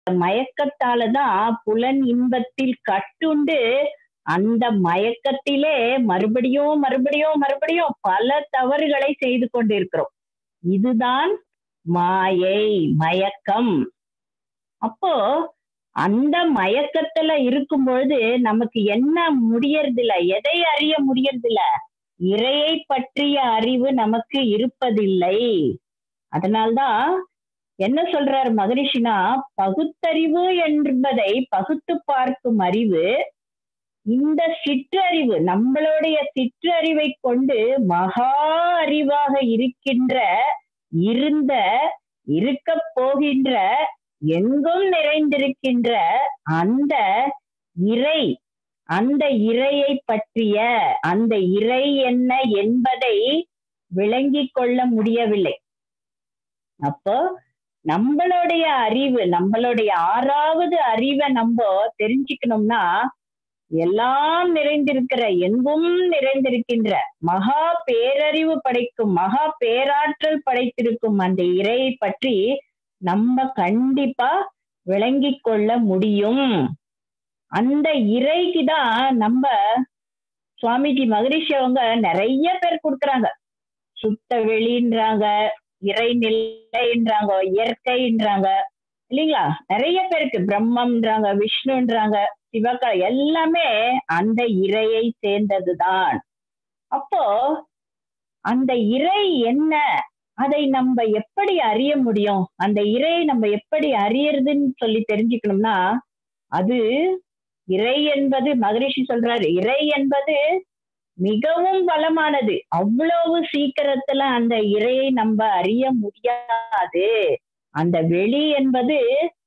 மயக்கத்தாலதான் புலன் இன்பத்தில் கட்டுண்டு அந்த மயக்கத்திலே மறுபடியும் மறுபடியும் மறுபடியும் பல தவறுகளை செய்து கொண்டிருக்கிறோம் இதுதான் மாயை மயக்கம் அப்போ அந்த மயக்கத்துல இருக்கும் பொழுது நமக்கு என்ன முடியறதில்ல எதை அறிய முடியறதில்ல இறையை பற்றிய அறிவு நமக்கு இருப்பதில்லை அதனால்தான் என்ன சொல்றார் மகரிஷினா பகுத்தறிவு என்பதை பகுத்து பார்க்கும் அறிவு இந்த சிற்றறிவு நம்மளுடைய சிற்றறிவை கொண்டு மகா அறிவாக இருக்கின்ற இருந்த இருக்க போகின்ற எங்கும் நிறைந்திருக்கின்ற அந்த இறை அந்த இறையை பற்றிய அந்த இறை என்ன என்பதை விளங்கிக் கொள்ள முடியவில்லை அப்போ நம்மளுடைய அறிவு நம்மளுடைய ஆறாவது அறிவை நம்ம தெரிஞ்சுக்கணும்னா எல்லாம் நிறைந்திருக்கிற எங்கும் நிறைந்திருக்கின்ற மகா பேரறிவு படைக்கும் மகா பேராற்றல் படைத்திருக்கும் அந்த இறையை பற்றி நம்ம கண்டிப்பா விளங்கிக் கொள்ள முடியும் அந்த இறைக்கு தான் நம்ம சுவாமிஜி மகரிஷி அவங்க நிறைய பேர் கொடுக்குறாங்க சுத்த வெளின்றாங்க இறை நிலைன்றாங்க இயற்கைன்றாங்க இல்லைங்களா நிறைய பேருக்கு பிரம்மம்ன்றாங்க விஷ்ணுன்றாங்க சிவகா எல்லாமே அந்த இறையை சேர்ந்ததுதான் அப்போ அந்த இறை என்ன அதை நம்ம எப்படி அறிய முடியும் அந்த இறையை நம்ம எப்படி அறியறதுன்னு சொல்லி தெரிஞ்சுக்கணும்னா அது இறை என்பது மகரிஷி சொல்றாரு இறை என்பது மிகவும் பலமானது அவ்வளவு சீக்கிரத்துல அந்த இறையை நம்ம அறிய முடியாது அந்த வெளி என்பது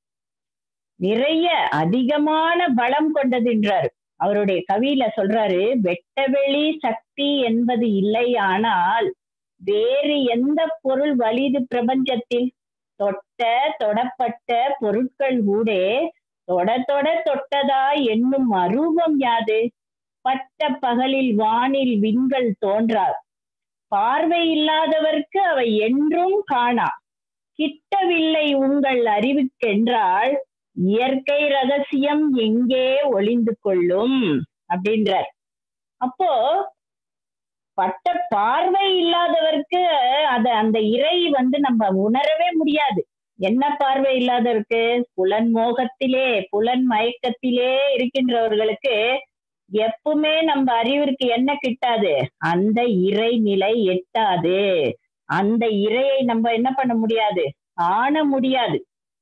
நிறைய அதிகமான பலம் கொண்டதுன்றாரு அவருடைய கவியில சொல்றாரு வெட்டவெளி சக்தி என்பது இல்லை ஆனால் வேறு எந்த பொருள் வலிது பிரபஞ்சத்தில் தொட்ட தொடப்பட்ட பொருட்கள் கூட தொட தொட தொட்டதா என்னும் அரூபம் யாது பட்ட பகலில் வானில் விண்கள் தோன்றார் பார்வை இல்லாதவர்க்கு அவை என்றும் காணா கிட்டவில்லை உங்கள் அறிவுக்கென்றால் இயற்கை ரகசியம் எங்கே ஒளிந்து கொள்ளும் அப்படின்றார் அப்போ பட்ட பார்வை இல்லாதவருக்கு அத அந்த இறை வந்து நம்ம உணரவே முடியாது என்ன பார்வை இல்லாதவருக்கு புலன் மோகத்திலே புலன் மயக்கத்திலே இருக்கின்றவர்களுக்கு எப்பவுமே நம்ம அறிவிற்கு என்ன கிட்டாது அந்த இறை நிலை எட்டாது அந்த இறையை நம்ம என்ன பண்ண முடியாது காண முடியாது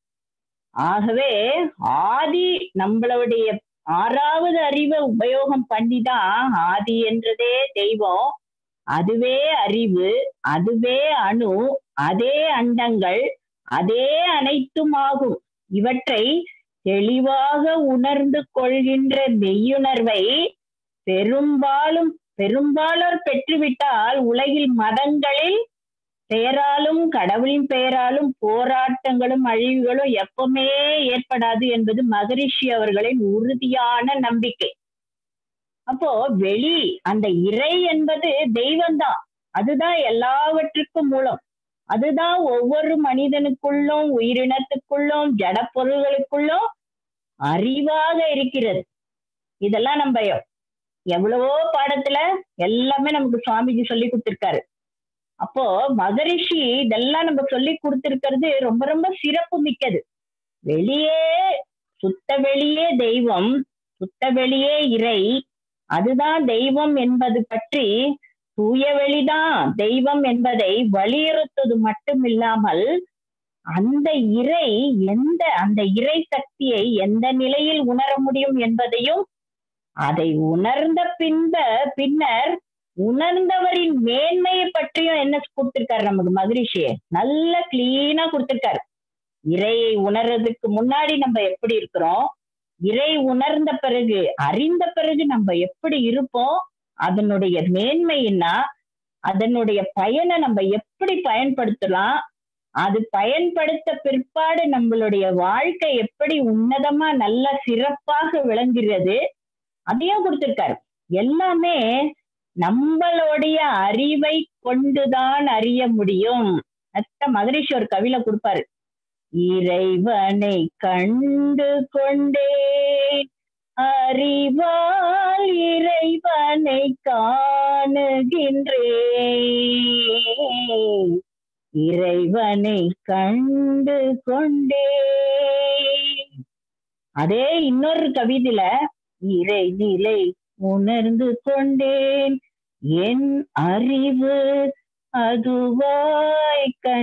ஆகவே ஆதி நம்மளுடைய ஆறாவது அறிவை உபயோகம் பண்ணிதான் ஆதி என்றதே தெய்வம் அதுவே அறிவு அதுவே அணு அதே அண்டங்கள் அதே அனைத்தும் ஆகும் இவற்றை தெளிவாக உணர்ந்து கொள்கின்ற மெய்யுணர்வை பெரும்பாலும் பெரும்பாலோர் பெற்றுவிட்டால் உலகில் மதங்களில் பெயராலும் கடவுளின் பெயராலும் போராட்டங்களும் அழிவுகளும் எப்பவுமே ஏற்படாது என்பது மகரிஷி அவர்களின் உறுதியான நம்பிக்கை அப்போ வெளி அந்த இறை என்பது தெய்வம்தான் அதுதான் எல்லாவற்றுக்கும் மூலம் அதுதான் ஒவ்வொரு மனிதனுக்குள்ளும் உயிரினத்துக்குள்ளும் ஜட பொருள்களுக்குள்ளும் அறிவாக இருக்கிறது இதெல்லாம் நம்ம எவ்வளவோ பாடத்துல எல்லாமே நமக்கு சுவாமிஜி சொல்லி கொடுத்திருக்காரு அப்போ மகரிஷி இதெல்லாம் நம்ம சொல்லி கொடுத்திருக்கிறது ரொம்ப ரொம்ப சிறப்பு மிக்கது வெளியே சுத்த வெளியே தெய்வம் சுத்த வெளியே இறை அதுதான் தெய்வம் என்பது பற்றி தூய வெளிதான் தெய்வம் என்பதை வலியுறுத்துவது மட்டும் இல்லாமல் அந்த இறை எந்த அந்த இறை சக்தியை எந்த நிலையில் உணர முடியும் என்பதையும் அதை உணர்ந்த பின்ப பின்னர் உணர்ந்தவரின் மேன்மையை பற்றியும் என்ன கொடுத்திருக்காரு நமக்கு மகரிஷி நல்ல கிளீனா கொடுத்திருக்காரு இறையை உணர்றதுக்கு முன்னாடி நம்ம எப்படி இருக்கிறோம் இறை உணர்ந்த பிறகு அறிந்த பிறகு நம்ம எப்படி இருப்போம் அதனுடைய மேன்மைன்னா அதனுடைய பயனை நம்ம எப்படி பயன்படுத்தலாம் அது பயன்படுத்த பிற்பாடு நம்மளுடைய வாழ்க்கை எப்படி உன்னதமா நல்ல சிறப்பாக விளங்குகிறது அதையும் கொடுத்திருக்காரு எல்லாமே நம்மளுடைய அறிவை கொண்டுதான் அறிய முடியும் அத்த மகரிஷி ஒரு கவில கொடுப்பாரு இறைவனை கண்டு கொண்டேன் அறிவால் இறைவனை காணுகின்றேன் இறைவனை கண்டு கொண்டேன் அதே இன்னொரு கவிதையில இறை நிலை உணர்ந்து கொண்டேன் என் அறிவு அதுவாய்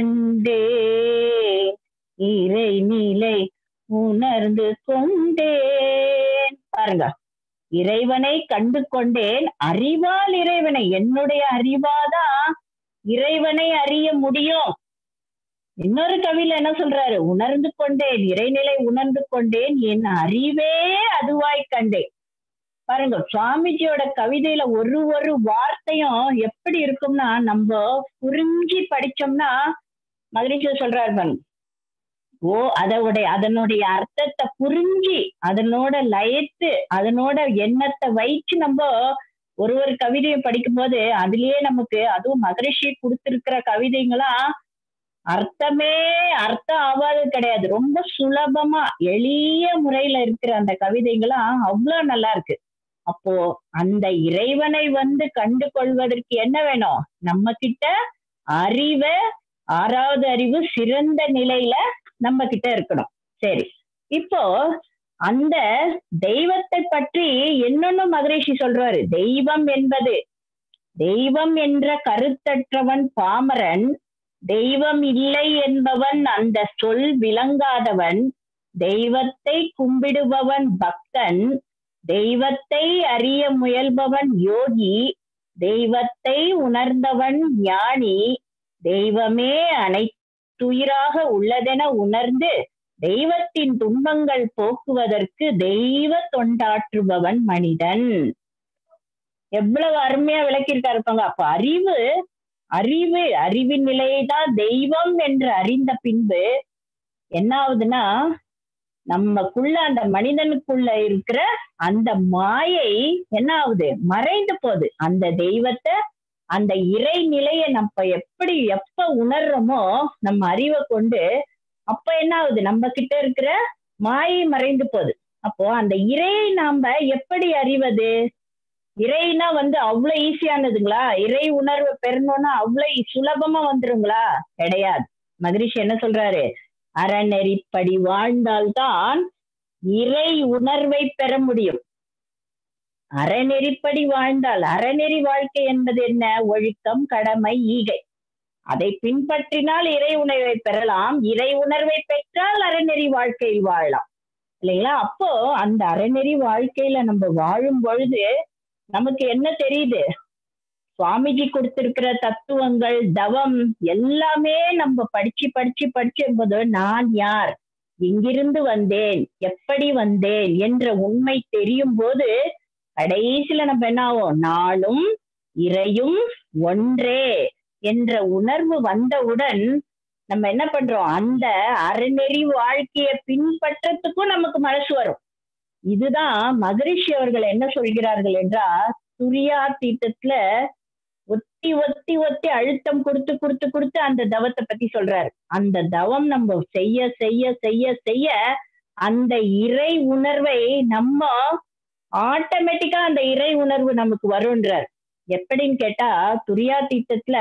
கண்டேன் இறை நிலை உணர்ந்து கொண்டேன் பாருங்க இறைவனை கண்டு கொண்டேன் அறிவால் இறைவனை என்னுடைய அறிவாதான் இறைவனை அறிய முடியும் இன்னொரு கவியில என்ன சொல்றாரு உணர்ந்து கொண்டேன் இறைநிலை உணர்ந்து கொண்டேன் என் அறிவே அதுவாய் கண்டேன் பாருங்க சுவாமிஜியோட கவிதையில ஒரு ஒரு வார்த்தையும் எப்படி இருக்கும்னா நம்ம புரிஞ்சு படிச்சோம்னா மகிழ்ச்சி சொல்றாரு பாருங்க ஓ அதோடைய அதனுடைய அர்த்தத்தை புரிஞ்சு அதனோட லயத்து அதனோட எண்ணத்தை வைச்சு நம்ம ஒரு ஒரு கவிதையை படிக்கும் போது அதுலயே நமக்கு அதுவும் மகரிஷி கொடுத்திருக்கிற கவிதைங்களா அர்த்தமே அர்த்தம் ஆகாது கிடையாது ரொம்ப சுலபமா எளிய முறையில இருக்கிற அந்த கவிதைங்களாம் அவ்வளவு நல்லா இருக்கு அப்போ அந்த இறைவனை வந்து கண்டு கொள்வதற்கு என்ன வேணும் நம்ம கிட்ட அறிவை ஆறாவது அறிவு சிறந்த நிலையில நம்ம கிட்ட இருக்கணும் சரி இப்போ அந்த தெய்வத்தை பற்றி என்னொன்னு மகரிஷி சொல்றாரு தெய்வம் என்பது தெய்வம் என்ற கருத்தற்றவன் பாமரன் தெய்வம் இல்லை என்பவன் அந்த சொல் விளங்காதவன் தெய்வத்தை கும்பிடுபவன் பக்தன் தெய்வத்தை அறிய முயல்பவன் யோகி தெய்வத்தை உணர்ந்தவன் ஞானி தெய்வமே அனைத்துயிராக உள்ளதென உணர்ந்து தெய்வத்தின் துன்பங்கள் போக்குவதற்கு தெய்வ தொண்டாற்றுபவன் மனிதன் எவ்வளவு அருமையா விளக்கியிருக்காரு பாங்க அப்ப அறிவு அறிவு அறிவின் நிலையை தான் தெய்வம் என்று அறிந்த பின்பு என்ன ஆகுதுன்னா நமக்குள்ள அந்த மனிதனுக்குள்ள இருக்கிற அந்த மாயை என்ன ஆகுது மறைந்து போகுது அந்த தெய்வத்தை அந்த இறை நிலையை நம்ம எப்படி எப்ப உணர்றோமோ நம்ம அறிவை கொண்டு அப்ப என்ன ஆகுது நம்ம கிட்ட இருக்கிற மாயை மறைந்து போகுது அப்போ அந்த இறையை நாம எப்படி அறிவது இறைனா வந்து அவ்வளவு ஈஸியானதுங்களா இறை உணர்வு பெறணும்னா அவ்வளவு சுலபமா வந்துருங்களா கிடையாது மகரிஷி என்ன சொல்றாரு அறநெறிப்படி வாழ்ந்தால்தான் இறை உணர்வை பெற முடியும் அறநெறிப்படி வாழ்ந்தால் அறநெறி வாழ்க்கை என்பது என்ன ஒழுக்கம் கடமை ஈகை அதை பின்பற்றினால் இறை உணர்வை பெறலாம் இறை உணர்வை பெற்றால் அறநெறி வாழ்க்கையில் வாழலாம் இல்லைங்களா அப்போ அந்த அறநெறி வாழ்க்கையில நம்ம வாழும் பொழுது நமக்கு என்ன தெரியுது சுவாமிஜி கொடுத்திருக்கிற தத்துவங்கள் தவம் எல்லாமே நம்ம படிச்சு படிச்சு படிச்சும் போது நான் யார் எங்கிருந்து வந்தேன் எப்படி வந்தேன் என்ற உண்மை தெரியும் போது கடைசியில நம்ம என்ன ஆகும் நாளும் இறையும் ஒன்றே என்ற உணர்வு வந்தவுடன் நம்ம என்ன பண்றோம் அந்த அறநெறி வாழ்க்கைய பின்பற்றத்துக்கும் நமக்கு மனசு வரும் இதுதான் மகரிஷி அவர்கள் என்ன சொல்கிறார்கள் என்றால் துரியா தீட்டத்துல ஒத்தி ஒத்தி ஒத்தி அழுத்தம் கொடுத்து கொடுத்து கொடுத்து அந்த தவத்தை பத்தி சொல்றாரு அந்த தவம் நம்ம செய்ய செய்ய செய்ய செய்ய அந்த இறை உணர்வை நம்ம ஆட்டோமேட்டிக்கா அந்த இறை உணர்வு நமக்கு வரும்ன்றார் எப்படின்னு கேட்டா துரியா தீட்டத்துல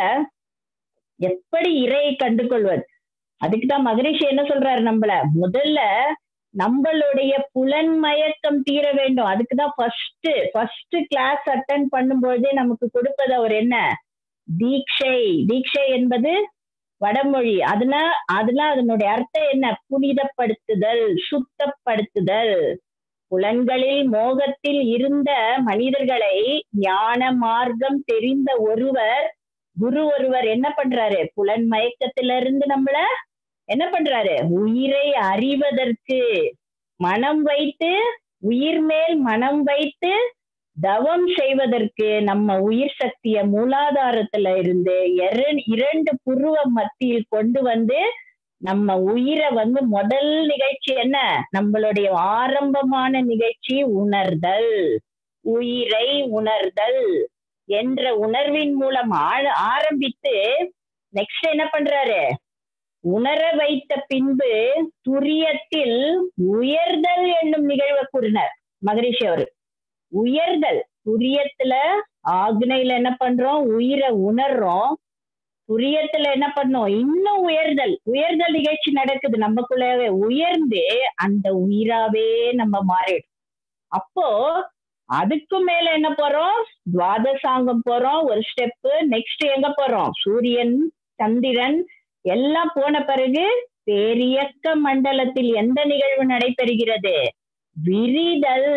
எப்படி இறையை கண்டு கொள்வது அதுக்குதான் மகரிஷி என்ன சொல்றாரு நம்மள முதல்ல நம்மளுடைய புலன் மயக்கம் தீர வேண்டும் அதுக்குதான் ஃபர்ஸ்ட் ஃபர்ஸ்ட் கிளாஸ் அட்டன் பண்ணும்போதே நமக்கு கொடுப்பது அவர் என்ன தீட்சை தீட்சை என்பது வடமொழி அதுனா அதுல அதனுடைய அர்த்தம் என்ன புனிதப்படுத்துதல் சுத்தப்படுத்துதல் புலன்களில் மோகத்தில் இருந்த மனிதர்களை ஞான மார்க்கம் தெரிந்த ஒருவர் குரு ஒருவர் என்ன பண்றாரு புலன் மயக்கத்திலிருந்து நம்மள என்ன பண்றாரு உயிரை அறிவதற்கு மனம் வைத்து உயிர் மேல் மனம் வைத்து தவம் செய்வதற்கு நம்ம உயிர் சக்திய மூலாதாரத்துல இருந்து இரண்டு புருவ மத்தியில் கொண்டு வந்து நம்ம உயிரை வந்து முதல் நிகழ்ச்சி என்ன நம்மளுடைய ஆரம்பமான நிகழ்ச்சி உணர்தல் உயிரை உணர்தல் என்ற உணர்வின் மூலம் ஆரம்பித்து நெக்ஸ்ட் என்ன பண்றாரு உணர வைத்த பின்பு துரியத்தில் உயர்தல் என்னும் நிகழ்வை கூறினார் மகரிஷி அவரு உயர்தல் துரியத்துல ஆக்னையில என்ன பண்றோம் உயிரை உணர்றோம் துரியத்துல என்ன பண்ணோம் இன்னும் உயர்தல் உயர்தல் நிகழ்ச்சி நடக்குது நமக்குள்ளவே உயர்ந்து அந்த உயிராவே நம்ம மாறிடும் அப்போ அதுக்கும் மேல என்ன போறோம் துவாதசாங்கம் போறோம் ஒரு ஸ்டெப் நெக்ஸ்ட் எங்க போறோம் சூரியன் சந்திரன் எல்லாம் போன பிறகு பேரியக்க மண்டலத்தில் எந்த நிகழ்வு நடைபெறுகிறது விரிதல்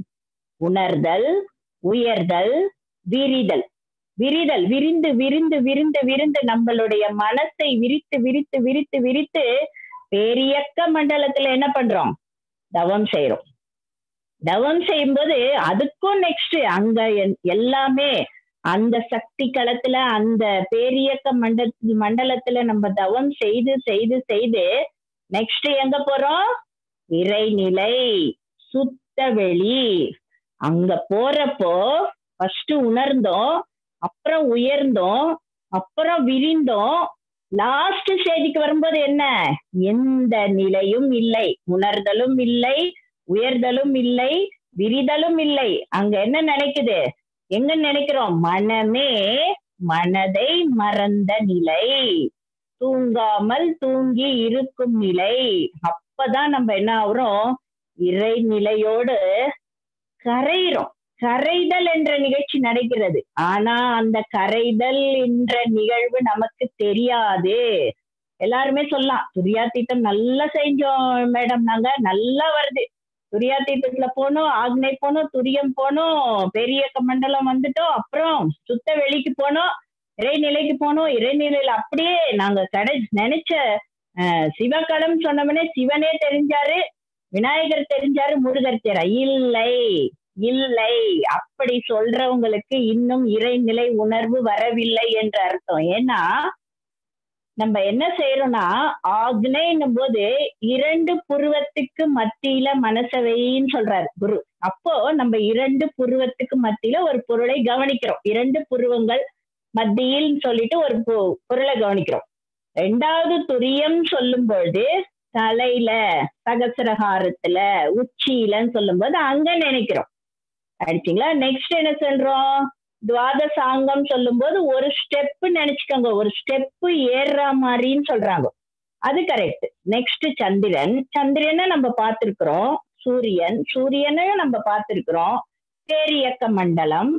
உணர்தல் உயர்தல் விரிதல் விரிதல் விரிந்து விரிந்து விரிந்து விரிந்து நம்மளுடைய மனசை விரித்து விரித்து விரித்து விரித்து பேரியக்க மண்டலத்துல என்ன பண்றோம் தவம் செய்யறோம் தவம் செய்யும்போது அதுக்கும் நெக்ஸ்ட் அங்க எல்லாமே அந்த சக்தி களத்துல அந்த பேரியக்க மண்ட மண்டலத்துல நம்ம தவம் செய்து செய்து செய்து நெக்ஸ்ட் எங்க போறோம் இறைநிலை சுத்த வெளி அங்க போறப்போ ஃபர்ஸ்ட் உணர்ந்தோம் அப்புறம் உயர்ந்தோம் அப்புறம் விரிந்தோம் லாஸ்ட் ஸ்டேஜுக்கு வரும்போது என்ன எந்த நிலையும் இல்லை உணர்தலும் இல்லை உயர்தலும் இல்லை விரிதலும் இல்லை அங்க என்ன நினைக்குது எங்க நினைக்கிறோம் மனமே மனதை மறந்த நிலை தூங்காமல் தூங்கி இருக்கும் நிலை அப்பதான் நம்ம என்ன ஆகுறோம் இறைநிலையோடு கரையிறோம் கரைதல் என்ற நிகழ்ச்சி நடக்கிறது ஆனா அந்த கரைதல் என்ற நிகழ்வு நமக்கு தெரியாது எல்லாருமே சொல்லலாம் துரியாத்தீட்டம் நல்லா செஞ்சோம் மேடம் நாங்க நல்லா வருது துரியாத்தீட்டத்துல போனோம் ஆக்னை போனோம் துரியம் போனோம் பெரிய மண்டலம் வந்துட்டோம் அப்புறம் சுத்த வெளிக்கு போனோம் இறைநிலைக்கு போனோம் இறைநிலையில அப்படியே நாங்க கடை நினைச்ச சிவகலம் சொன்னவனே சிவனே தெரிஞ்சாரு விநாயகர் தெரிஞ்சாரு முருகர் தெரியா இல்லை இல்லை அப்படி சொல்றவங்களுக்கு இன்னும் இறைநிலை உணர்வு வரவில்லை என்ற அர்த்தம் ஏன்னா நம்ம என்ன செய்யறோம்னா ஆக்னைன்னும் போது இரண்டு புருவத்துக்கு மத்தியில மனசவைன்னு சொல்றாரு குரு அப்போ நம்ம இரண்டு புருவத்துக்கு மத்தியில ஒரு பொருளை கவனிக்கிறோம் இரண்டு புருவங்கள் மத்தியில் சொல்லிட்டு ஒரு பொருளை கவனிக்கிறோம் ரெண்டாவது துரியம் சொல்லும் பொழுது தலையில சகசரகாரத்துல உச்சியிலன்னு சொல்லும் போது அங்க நினைக்கிறோம் அடிச்சிங்களா நெக்ஸ்ட் என்ன சொல்றோம் துவாதசாங்கம் சொல்லும் போது ஒரு ஸ்டெப் நினைச்சுக்கோங்க ஒரு ஸ்டெப் ஏறுற மாதிரின்னு சொல்றாங்க அது கரெக்ட் நெக்ஸ்ட் சந்திரன் சந்திரனை நம்ம பார்த்திருக்கிறோம் சூரியன் சூரியனையும் நம்ம பார்த்திருக்கிறோம் பேரியக்க மண்டலம்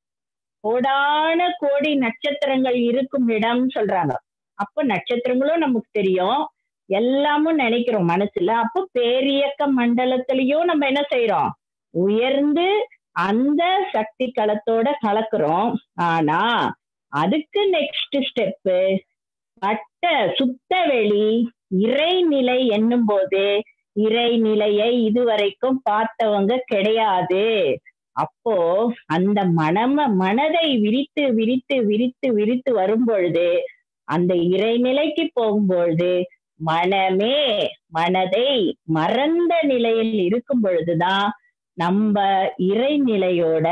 கோடான கோடி நட்சத்திரங்கள் இருக்கும் இடம் சொல்றாங்க அப்ப நட்சத்திரங்களும் நமக்கு தெரியும் எல்லாமும் நினைக்கிறோம் மனசுல அப்போ பேரியக்க மண்டலத்திலயும் நம்ம என்ன செய்யறோம் உயர்ந்து அந்த சக்தி களத்தோட கலக்குறோம் ஆனா அதுக்கு நெக்ஸ்ட் ஸ்டெப்பு வட்ட சுத்த வெளி இறைநிலை என்னும் போது இறைநிலையை இதுவரைக்கும் பார்த்தவங்க கிடையாது அப்போ அந்த மனம மனதை விரித்து விரித்து விரித்து விரித்து வரும் பொழுது அந்த இறைநிலைக்கு போகும்பொழுது மனமே மனதை மறந்த நிலையில் இருக்கும் பொழுதுதான் நம்ம இறைநிலையோட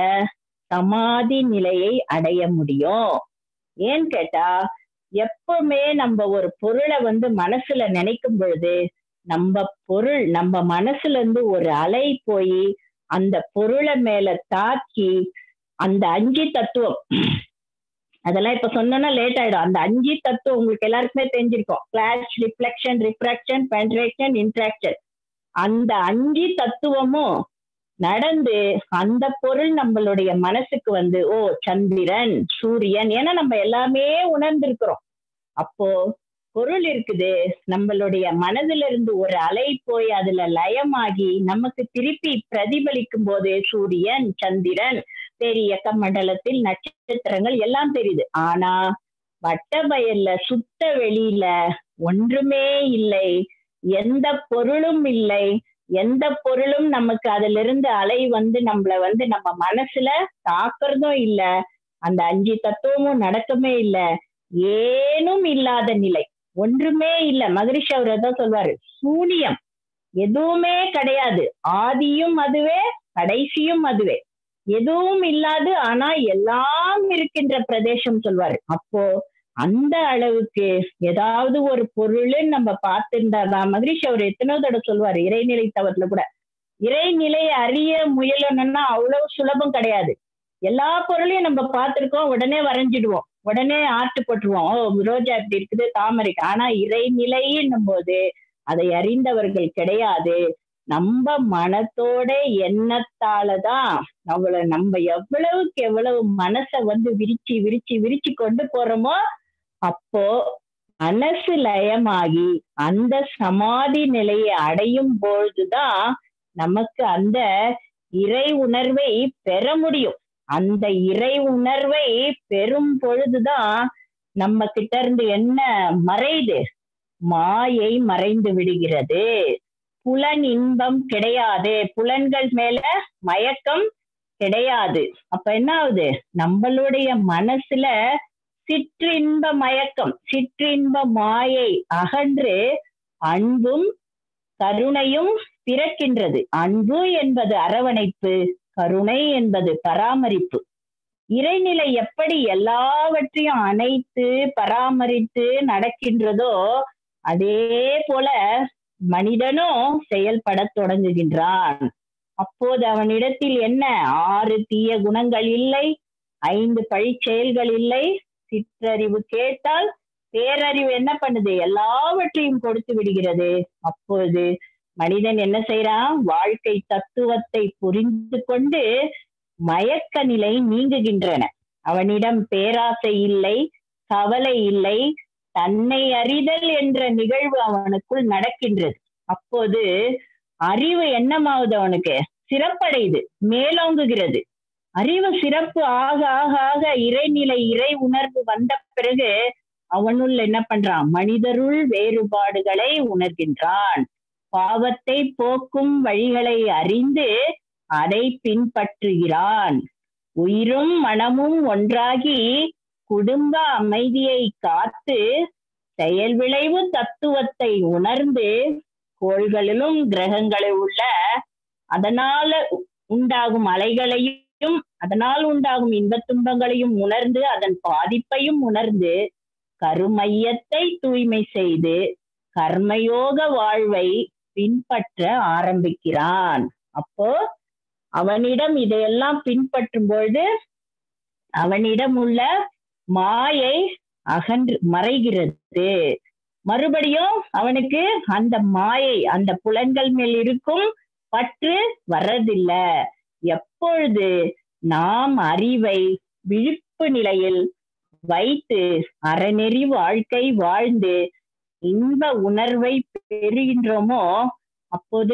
சமாதி நிலையை அடைய முடியும் ஏன்னு கேட்டா எப்பவுமே நம்ம ஒரு பொருளை வந்து மனசுல நினைக்கும் பொழுது நம்ம பொருள் நம்ம மனசுல இருந்து ஒரு அலை போய் அந்த பொருளை மேல தாக்கி அந்த அஞ்சு தத்துவம் அதெல்லாம் இப்ப சொன்னா லேட் ஆயிடும் அந்த அஞ்சு தத்துவம் உங்களுக்கு எல்லாருக்குமே தெரிஞ்சிருக்கும் clash reflection refraction penetration interaction அந்த அஞ்சு தத்துவமும் நடந்து அந்த பொருள் நம்மளுடைய மனசுக்கு வந்து ஓ சந்திரன் சூரியன் ஏன்னா நம்ம எல்லாமே உணர்ந்திருக்கிறோம் அப்போ பொருள் இருக்குது நம்மளுடைய மனதுல இருந்து ஒரு அலை போய் அதுல லயமாகி நமக்கு திருப்பி பிரதிபலிக்கும் போது சூரியன் சந்திரன் பெரிய மண்டலத்தில் நட்சத்திரங்கள் எல்லாம் தெரியுது ஆனா வட்டபயல்ல சுத்த வெளியில ஒன்றுமே இல்லை எந்த பொருளும் இல்லை எந்த பொருளும் நமக்கு அதுல இருந்து அலை வந்து நம்மள வந்து நம்ம மனசுல தாக்குறதும் இல்ல அந்த அஞ்சு தத்துவமும் நடக்கமே இல்ல ஏனும் இல்லாத நிலை ஒன்றுமே இல்ல மகரிஷி அவர் தான் சொல்வாரு சூனியம் எதுவுமே கிடையாது ஆதியும் அதுவே கடைசியும் அதுவே எதுவும் இல்லாது ஆனா எல்லாம் இருக்கின்ற பிரதேசம் சொல்வாரு அப்போ அந்த அளவுக்கு ஏதாவது ஒரு பொருள் நம்ம பார்த்திருந்தாதான் மகிழ்ச்சி அவர் எத்தனோ தடவை சொல்லுவாரு இறைநிலை தவறுல கூட இறைநிலை அறிய முயலணும்னா அவ்வளவு சுலபம் கிடையாது எல்லா பொருளையும் நம்ம பார்த்திருக்கோம் உடனே வரைஞ்சிடுவோம் உடனே ஆட்டு போட்டுருவோம் ஓ ரோஜா இப்படி இருக்குது தாமரை ஆனா இறைநிலைன்னும் போது அதை அறிந்தவர்கள் கிடையாது நம்ம மனத்தோட எண்ணத்தாலதான் அவளை நம்ம எவ்வளவுக்கு எவ்வளவு மனசை வந்து விரிச்சு விரிச்சு விரிச்சு கொண்டு போறோமோ அப்போ மனசு லயமாகி அந்த சமாதி நிலையை அடையும் பொழுதுதான் நமக்கு அந்த இறை உணர்வை பெற முடியும் அந்த இறை உணர்வை பெறும் பொழுதுதான் நம்ம கிட்ட இருந்து என்ன மறையுது மாயை மறைந்து விடுகிறது புலன் இன்பம் கிடையாது புலன்கள் மேல மயக்கம் கிடையாது அப்ப என்ன ஆகுது நம்மளுடைய மனசுல சிற்றின்ப மயக்கம் சிற்றின்ப மாயை அகன்று அன்பும் கருணையும் பிறக்கின்றது அன்பு என்பது அரவணைப்பு கருணை என்பது பராமரிப்பு இறைநிலை எப்படி எல்லாவற்றையும் அணைத்து பராமரித்து நடக்கின்றதோ அதே போல மனிதனும் செயல்பட தொடங்குகின்றான் அப்போது அவனிடத்தில் என்ன ஆறு தீய குணங்கள் இல்லை ஐந்து பழி செயல்கள் இல்லை சிற்றறிவு கேட்டால் பேரறிவு என்ன பண்ணுது எல்லாவற்றையும் கொடுத்து விடுகிறது அப்போது மனிதன் என்ன செய்யறான் வாழ்க்கை தத்துவத்தை புரிந்து கொண்டு மயக்க நிலை நீங்குகின்றன அவனிடம் பேராசை இல்லை கவலை இல்லை தன்னை அறிதல் என்ற நிகழ்வு அவனுக்குள் நடக்கின்றது அப்போது அறிவு என்னமாவது அவனுக்கு சிறப்படையுது மேலோங்குகிறது அறிவு சிறப்பு ஆக ஆக ஆக இறைநிலை இறை உணர்வு வந்த பிறகு அவனுள் என்ன பண்றான் மனிதருள் வேறுபாடுகளை உணர்கின்றான் பாவத்தை போக்கும் வழிகளை அறிந்து அதை பின்பற்றுகிறான் உயிரும் மனமும் ஒன்றாகி குடும்ப அமைதியை காத்து செயல் விளைவு தத்துவத்தை உணர்ந்து கோள்களிலும் கிரகங்களில் உள்ள அதனால உண்டாகும் அலைகளையும் அதனால் உண்டாகும் இன்பத் துன்பங்களையும் உணர்ந்து அதன் பாதிப்பையும் உணர்ந்து கருமையத்தை தூய்மை செய்து கர்மயோக வாழ்வை பின்பற்ற ஆரம்பிக்கிறான் அப்போ அவனிடம் இதையெல்லாம் பின்பற்றும் பொழுது அவனிடம் உள்ள மாயை அகன்று மறைகிறது மறுபடியும் அவனுக்கு அந்த மாயை அந்த புலன்கள் மேல் இருக்கும் பற்று வர்றதில்லை எப்பொழுது நாம் அறிவை விழிப்பு நிலையில் வைத்து அறநெறி வாழ்க்கை வாழ்ந்து இன்ப உணர்வை பெறுகின்றோமோ அப்போது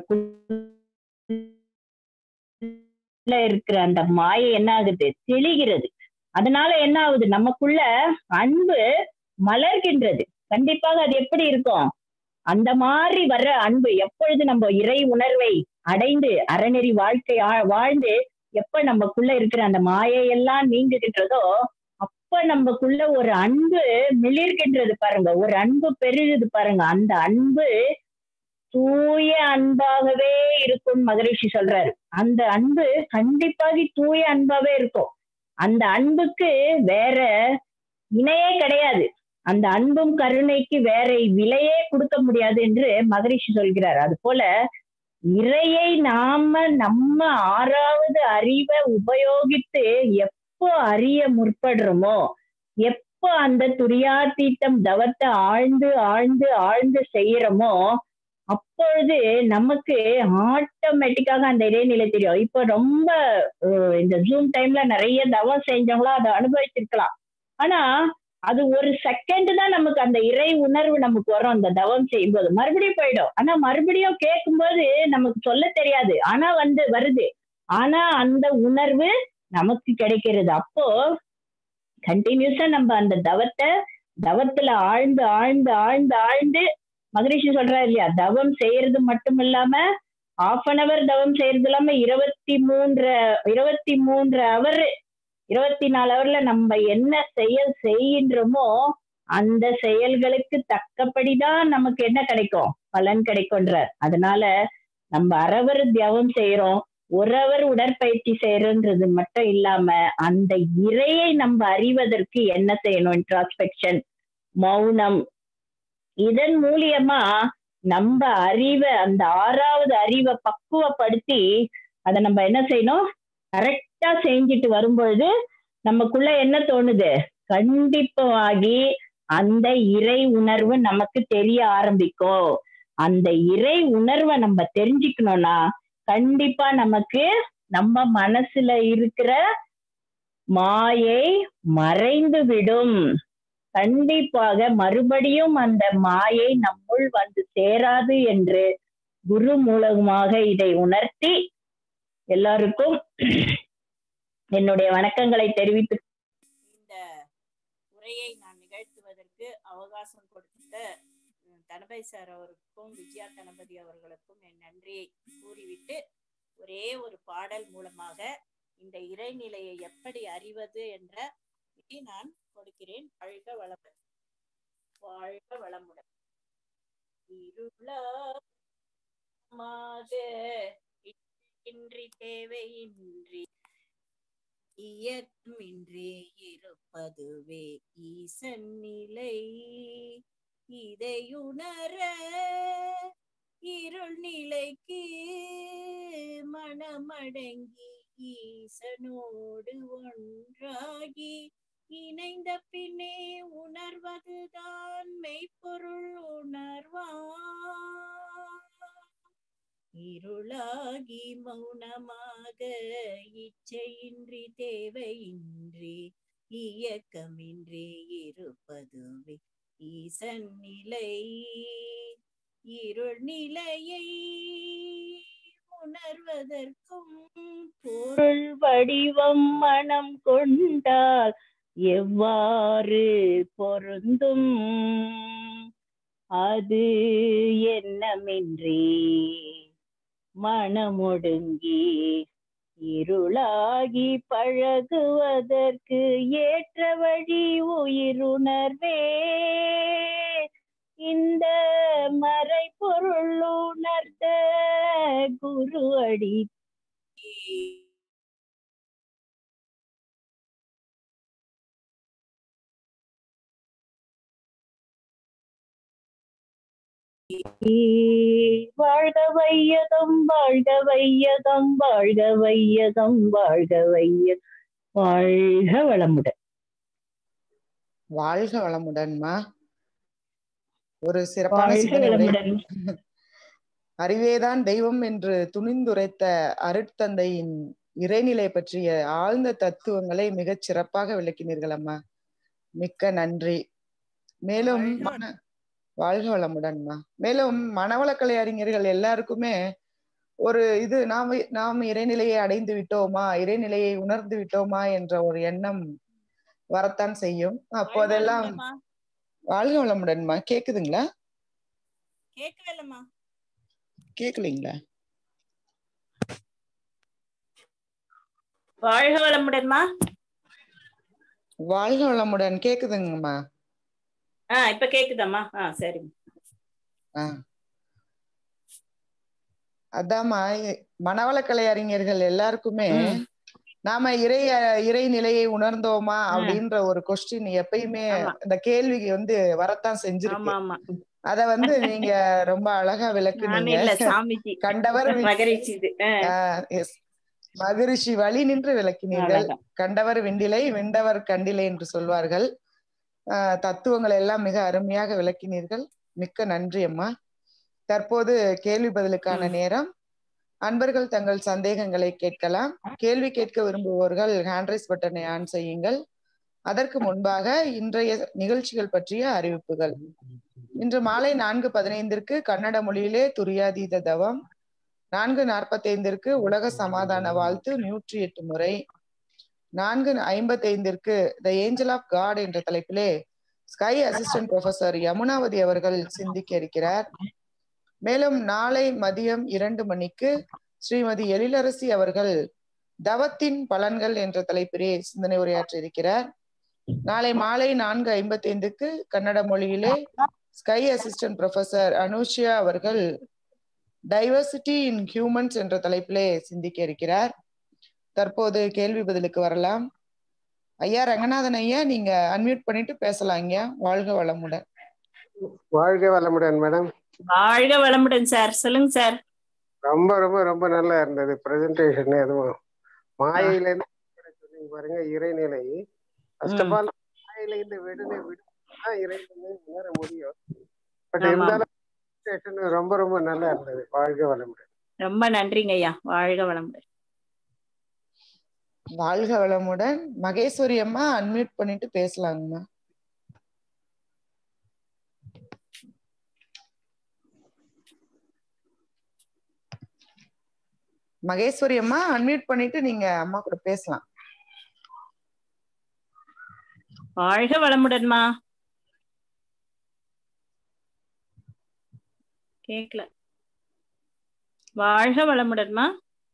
நம்ம இருக்கிற அந்த மாயை என்ன ஆகுது தெளிகிறது அதனால என்ன ஆகுது நமக்குள்ள அன்பு மலர்கின்றது கண்டிப்பாக அது எப்படி இருக்கும் அந்த மாதிரி வர்ற அன்பு எப்பொழுது நம்ம இறை உணர்வை அடைந்து அறநெறி வாழ்க்கை வாழ்ந்து எப்ப நமக்குள்ள இருக்கிற அந்த மாயையெல்லாம் நீங்குகின்றதோ அப்ப நமக்குள்ள ஒரு அன்பு மிளிர்கின்றது பாருங்க ஒரு அன்பு பெருகுது பாருங்க அந்த அன்பு தூய அன்பாகவே இருக்கும் மகரிஷி சொல்றாரு அந்த அன்பு கண்டிப்பாக தூய அன்பாவே இருக்கும் அந்த அன்புக்கு வேற இணையே கிடையாது அந்த அன்பும் கருணைக்கு வேற விலையே கொடுக்க முடியாது என்று மகரிஷி சொல்கிறார் அது போல இறையை நாம நம்ம ஆறாவது அறிவை உபயோகித்து எப்போ அறிய முற்படுறோமோ எப்போ அந்த துரியாத்தீட்டம் தவத்தை ஆழ்ந்து ஆழ்ந்து ஆழ்ந்து செய்யறோமோ அப்பொழுது நமக்கு ஆட்டோமேட்டிக்காக அந்த இடைநிலை தெரியும் இப்போ ரொம்ப இந்த ஜூம் டைம்ல நிறைய தவம் செஞ்சவங்களா அதை அனுபவிச்சிருக்கலாம் ஆனா அது ஒரு செகண்ட் தான் நமக்கு அந்த இறை உணர்வு நமக்கு வரும் அந்த தவம் செய்யும்போது மறுபடியும் போயிடும் ஆனா மறுபடியும் கேட்கும்போது நமக்கு சொல்ல தெரியாது ஆனா வந்து வருது ஆனா அந்த உணர்வு நமக்கு கிடைக்கிறது அப்போ கண்டினியூஸா நம்ம அந்த தவத்தை தவத்துல ஆழ்ந்து ஆழ்ந்து ஆழ்ந்து ஆழ்ந்து மகரிஷி சொல்றாரு இல்லையா தவம் செய்யறது மட்டும் இல்லாம ஆஃப் அன் அவர் தவம் செய்யறது இல்லாம இருபத்தி மூன்று இருபத்தி மூன்று அவர் இருபத்தி நாலு அவர்ல நம்ம என்ன செயல் செய்கின்றோமோ அந்த செயல்களுக்கு தக்கபடிதான் நமக்கு என்ன கிடைக்கும் பலன் கிடைக்கும்ன்றார் அதனால நம்ம அறவர் தியாகம் செய்யறோம் ஒரவர் உடற்பயிற்சி செய்யறன்றது மட்டும் இல்லாம அந்த இறையை நம்ம அறிவதற்கு என்ன செய்யணும் இன்ட்ராஸ்பெக்ஷன் மௌனம் இதன் மூலியமா நம்ம அறிவை அந்த ஆறாவது அறிவை பக்குவப்படுத்தி அதை நம்ம என்ன செய்யணும் கரெக்டா செஞ்சுட்டு வரும்பொழுது நமக்குள்ள என்ன தோணுது கண்டிப்பாகி அந்த இறை உணர்வு நமக்கு தெரிய ஆரம்பிக்கும் அந்த இறை உணர்வை நம்ம தெரிஞ்சுக்கணும்னா கண்டிப்பா நமக்கு நம்ம மனசுல இருக்கிற மாயை மறைந்து விடும் கண்டிப்பாக மறுபடியும் அந்த மாயை நம்முள் வந்து சேராது என்று குரு மூலமாக இதை உணர்த்தி எல்லாருக்கும் என்னுடைய வணக்கங்களை தெரிவித்து இந்த உரையை நான் நிகழ்த்துவதற்கு அவகாசம் கொடுத்த உம், தனபதி சார் அவருக்கும் விஜயா தனபதி அவர்களுக்கும் என் நன்றியை கூறிவிட்டு ஒரே ஒரு பாடல் மூலமாக இந்த இறைநிலையை எப்படி அறிவது என்ற இதை நான் கொடுக்கிறேன் வாழ்க வளமுடன் வாழ்க வளமுடன் இருளாக இன்றி தேவையின்றி இயக்கமின்றி இருப்பதுவே ஈசன் நிலை இதையுணர இருள் நிலைக்கு மனமடங்கி ஈசனோடு ஒன்றாகி இணைந்த பின்னே உணர்வதுதான் மெய்ப்பொருள் உணர்வான் இருளாகி மௌனமாக இச்சையின்றி தேவையின்றி இயக்கமின்றி இருப்பதுவே ஈசன் நிலை இருள் நிலையை உணர்வதற்கும் பொருள் வடிவம் மனம் கொண்டால் எவ்வாறு பொருந்தும் அது எண்ணமின்றி மனமொடுங்கி இருளாகி பழகுவதற்கு ஏற்ற வழி உயிருணர்வே இந்த மறைபொருள் உணர்த்த குரு அடி வாழ்க வையகம் வாழ்க வையகம் வாழ்க வையகம் வாழ்க வைய வாழ்க வளமுடன் வாழ்க வளமுடன்மா ஒரு சிறப்பான வாழ்க சிந்தனை உரை. வளமுடன் அறிவேதான் தெய்வம் என்று துணிந்துரைத்த அருட்தந்தையின் இறைநிலை பற்றிய ஆழ்ந்த தத்துவங்களை மிகச் சிறப்பாக விளக்கினீர்கள் அம்மா மிக்க நன்றி மேலும் வாழ்க மன வாழ்க வளமுடன்மா மேலும் மனவளக்கலை அறிஞர்கள் எல்லாருக்குமே ஒரு இது நாம் நாம் இறைநிலையை அடைந்து விட்டோமா இறைநிலையை உணர்ந்து விட்டோமா என்ற ஒரு எண்ணம் வரத்தான் செய்யும் அப்போதெல்லாம் வளமுடன்மா. வாழ்க வளமுடன்மா கேக்குதுங்களா கேட்கவே இல்லம்மா கேக்கலீங்களா வாழ்க வளமுடன்மா வாழ்க வளமுடன் கேக்குதுங்கம்மா ஆ இப்ப கேக்குதம்மா ஆ சரிம்மா ஆ. அதாம்மா இ- மனவளக்கலை அறிஞர்கள் எல்லாருக்குமே ம். நாம இறை இறை நிலையை உணர்ந்தோமா ம். அப்படின்ற ஒரு கொஸ்டின் எப்பயுமே ஆமா. இந்த கேள்விக்கு வந்து வரத்தான் செஞ்சிருக்கு ஆமா ஆமா அத வந்து நீங்க ரொம்ப அழகா நான் விளக்குனீங்க இல்ல சாமிஜி கண்டவர் வி- மகரிஷி இது ஆ, ஆஹ் yes. மகரிஷி வழி நின்று விளக்கினீர்கள் அழகா. கண்டவர் விண்டிலை வெண்டவர் கண்டிலை என்று சொல்வார்கள் ஆஹ் தத்துவங்கள் எல்லாம் மிக அருமையாக விளக்கினீர்கள் மிக்க நன்றி அம்மா தற்போது கேள்வி பதிலுக்கான ம். நேரம் அன்பர்கள் தங்கள் சந்தேகங்களை கேட்கலாம் கேள்வி கேட்க விரும்புவோர்கள் ஹேண்ட்ரைஸ் பட்டனை ஆன் செய்யுங்கள் அதற்கு முன்பாக இன்றைய நிகழ்ச்சிகள் பற்றிய அறிவிப்புகள் இன்று மாலை நான்கு பதினைந்திற்கு கன்னட மொழியிலே துரியாதீத தவம் நான்கு நாற்பத்தைந்திற்கு உலக சமாதான வாழ்த்து நூற்றி எட்டு முறை நான்கு ஐம்பத்தைந்திற்கு த ஏஞ்சல் ஆஃப் காட் என்ற தலைப்பிலே ஸ்கை அசிஸ்டன்ட் ப்ரொஃபசர் யமுனாவதி அவர்கள் சிந்திக்க இருக்கிறார் மேலும் நாளை மதியம் இரண்டு மணிக்கு ஸ்ரீமதி எழிலரசி அவர்கள் தவத்தின் பலன்கள் என்ற தலைப்பிலே சிந்தனை உரையாற்ற இருக்கிறார் நாளை மாலை நான்கு ஐம்பத்தைந்துக்கு கன்னட மொழியிலே ஸ்கை அசிஸ்டன்ட் ப்ரொஃபசர் அனுஷியா அவர்கள் டைவர்சிட்டி இன் ஹியூமன்ஸ் என்ற தலைப்பிலே சிந்திக்க இருக்கிறார் தற்போது கேள்வி பதிலுக்கு வரலாம் ஐயா ரங்கநாதன் ஐயா நீங்க அன்மியூட் பண்ணிட்டு பேசலாம் ஐயா வாழ்க வளமுடன் வாழ்க வளமுடன் மேடம் வாழ்க வளமுடன் சார் சொல்லுங்க சார் ரொம்ப ரொம்ப ரொம்ப நல்லா இருந்தது பிரசன்டேஷன் எதுவும் மாயையில இருந்து சொன்னீங்க பாருங்க இறைநிலை ஃபர்ஸ்ட் ஆஃப் ஆல் மாயையில இருந்து விடுதலை விடுதான் இறைநிலை உணர முடியும் பட் ஆமா. இருந்தாலும் presentation ரொம்ப ரொம்ப நல்லா இருந்தது வாழ்க வளமுடன் ரொம்ப நன்றிங்க ஐயா வாழ்க வளமுடன் வாழ்க வளமுடன் மகேஸ்வரி அம்மா அன்மியூட் பண்ணிட்டு பேசலாங்கம்மா மகேஸ்வரி அம்மா அன்மியூட் பண்ணிட்டு நீங்க அம்மா கூட பேசலாம் வாழ்க வளமுடன்மா கேக்கல வாழ்க வளமுடன்மா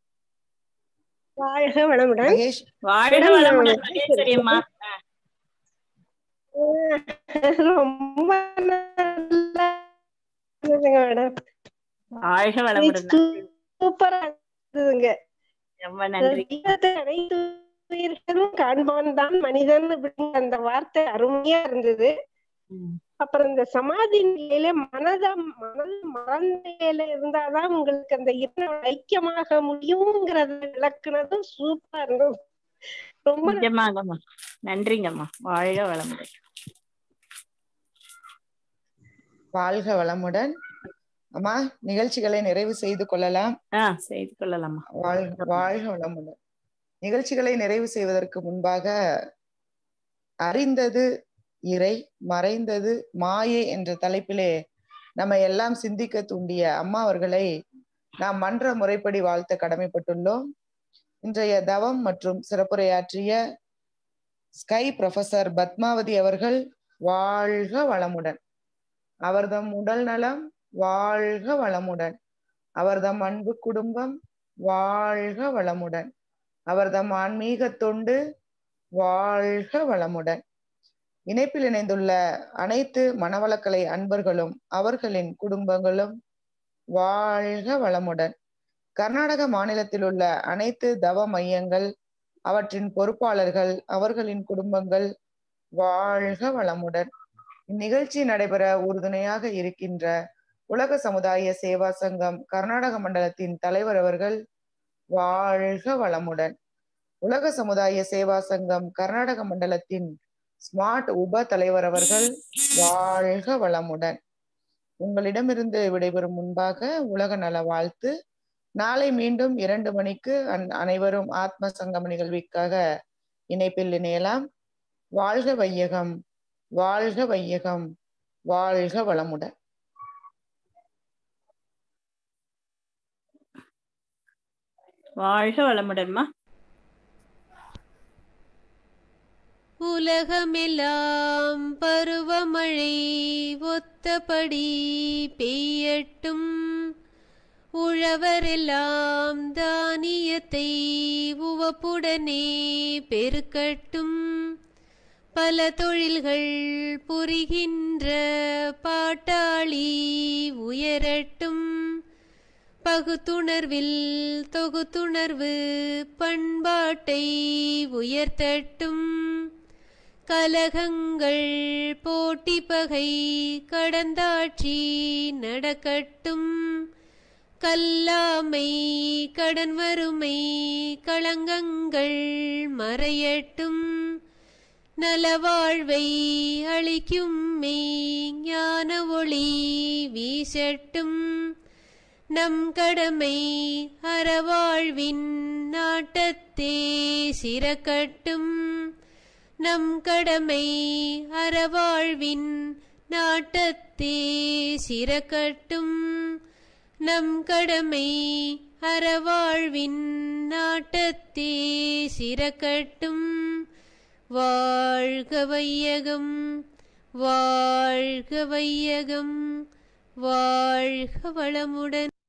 வாழ்க வளமுடன் மகேஷ் வாழ்க மேடம், வளமுடன் நான் மகேஸ்வரி அம்மா ரொம்ப நல்லா இருந்ததுங்க மேடம் வாழ்க வளமுடன் சூப்பரா இருந்ததுங்க ரொம்ப நன்றி தெய்வத்தை அனைத்து உயிர்களும் காண்பவன் தான் மனிதன் அப்படிங்கிற அந்த வார்த்தை அருமையா இருந்தது ம். அப்புறம் இந்த சமாதி நிலையில மனத மனது மறந்த நிலையில இருந்தாதான் உங்களுக்கு அந்த இறைவனோட ஐக்கியமாக முடியுங்கிறத விளக்குனதும் சூப்பரா இருந்தது ரொம்ப நிஜமாகம்மா நன்றிங்கம்மா வாழ்க வளமுடன் வாழ்க வளமுடன் அம்மா நிகழ்ச்சிகளை நிறைவு செய்து கொள்ளலாம் ஆ செய்து கொள்ளலாமா வாழ்க வாழ்க வளமுடன் நிகழ்ச்சிகளை நிறைவு செய்வதற்கு முன்பாக அறிந்தது இறை மறைந்தது மாயை என்ற தலைப்பிலே நம்ம எல்லாம் சிந்திக்க தூண்டிய அம்மா அவர்களை நாம் மன்ற முறைப்படி வாழ்த்த கடமைப்பட்டுள்ளோம் இன்றைய தவம் மற்றும் சிறப்புரையாற்றிய ஸ்கை ப்ரொஃபசர் பத்மாவதி அவர்கள் வாழ்க வளமுடன் அவர்தம் உடல் நலம் வாழ்க வளமுடன் அவர்தம் அன்பு குடும்பம் வாழ்க வளமுடன் அவர்தம் ஆன்மீக தொண்டு வாழ்க வளமுடன் இணைப்பில் இணைந்துள்ள அனைத்து மனவளக்கலை அன்பர்களும் அவர்களின் குடும்பங்களும் வாழ்க வளமுடன் கர்நாடக மாநிலத்தில் உள்ள அனைத்து தவ மையங்கள் அவற்றின் பொறுப்பாளர்கள் அவர்களின் குடும்பங்கள் வாழ்க வளமுடன் இந்நிகழ்ச்சி நடைபெற உறுதுணையாக இருக்கின்ற உலக சமுதாய சேவா சங்கம் கர்நாடக மண்டலத்தின் தலைவர் அவர்கள் வாழ்க வளமுடன் உலக சமுதாய சேவா சங்கம் கர்நாடக மண்டலத்தின் ஸ்மார்ட் உப தலைவர் அவர்கள் வாழ்க வளமுடன் உங்களிடமிருந்து விடைபெறும் முன்பாக உலக நல வாழ்த்து நாளை மீண்டும் இரண்டு மணிக்கு அன்- அனைவரும் ஆத்ம சங்கம நிகழ்விற்காக இணைப்பில் இணையலாம் வாழ்க வையகம் வாழ்க வையகம் வாழ்க வளமுடன் வாழ்க வளமுடன்மா உலகமெல்லாம் பருவமழை ஒத்தபடி பெய்யட்டும் உழவரெல்லாம் தானியத்தை உவப்புடனே பெருக்கட்டும் பல தொழில்கள் புரிகின்ற பாட்டாளி உயரட்டும் பகுத்துணர்வில் தொகுத்துணர்வு பண்பாட்டை உயர்த்தட்டும் கலகங்கள் போட்டி பகை கடந்தாட்சி நடக்கட்டும் கல்லாமை கடன் வறுமை களங்கங்கள் மறையட்டும் நலவாழ்வை அளிக்கும் மெய் ஞான ஒளி வீசட்டும் நம் கடமை அறவாழ்வின் நாட்டத்தே சிறக்கட்டும் நம் கடமை அறவாழ்வின் நாட்டத்தே சிறக்கட்டும் நம் கடமை அறவாழ்வின் நாட்டத்தே சிறக்கட்டும் வாழ்க வையகம் வாழ்க வையகம் வாழ்க வளமுடன்